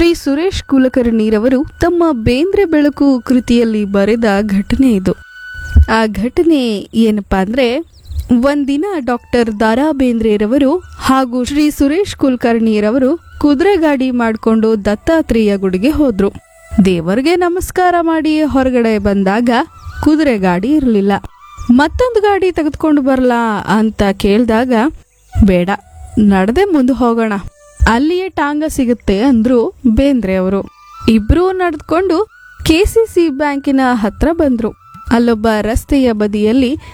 ಶ್ರೀ ಸುರೇಶ್ ಕುಲಕರ್ಣಿರವರು ತಮ್ಮ ಬೇಂದ್ರೆ ಬೆಳಕು ಕೃತಿಯಲ್ಲಿ ಬರೆದ ಘಟನೆ ಇದು ಆ ಘಟನೆ ಏನಪ್ಪಾ ಅಂದ್ರೆ ಒಂದಿನ ಡಾಕ್ಟರ್ ದಾರಾ ಬೇಂದ್ರೆರವರು ಹಾಗೂ ಶ್ರೀ ಸುರೇಶ್ ಕುಲಕರ್ಣಿರವರು ಕುದುರೆ ಗಾಡಿ ಮಾಡಿಕೊಂಡು ದತ್ತಾತ್ರೇಯ ಗುಡಿಗೆ ಹೋದ್ರು ದೇವರಿಗೆ ನಮಸ್ಕಾರ ಮಾಡಿ ಹೊರಗಡೆ ಬಂದಾಗ ಕುದುರೆ ಗಾಡಿ ಇರಲಿಲ್ಲ ಮತ್ತೊಂದು ಗಾಡಿ ತೆಗೆದುಕೊಂಡು ಬರಲಾ ಅಂತ ಕೇಳಿದಾಗ ಬೇಡ ನಡೆದೇ ಮುಂದೆ ಹೋಗೋಣ ಅಲ್ಲಿಯೇ ಟಾಂಗ ಸಿಗುತ್ತೆ ಅಂದ್ರು ಬೇಂದ್ರೆ ಅವರು ಇಬ್ರೂ ನಡೆದುಕೊಂಡು ಕೆಸಿಸಿ ಬ್ಯಾಂಕಿನ ಹತ್ರ ಬಂದ್ರು ಅಲ್ಲೊಬ್ಬ ರಸ್ತೆಯ ಬದಿಯಲ್ಲಿ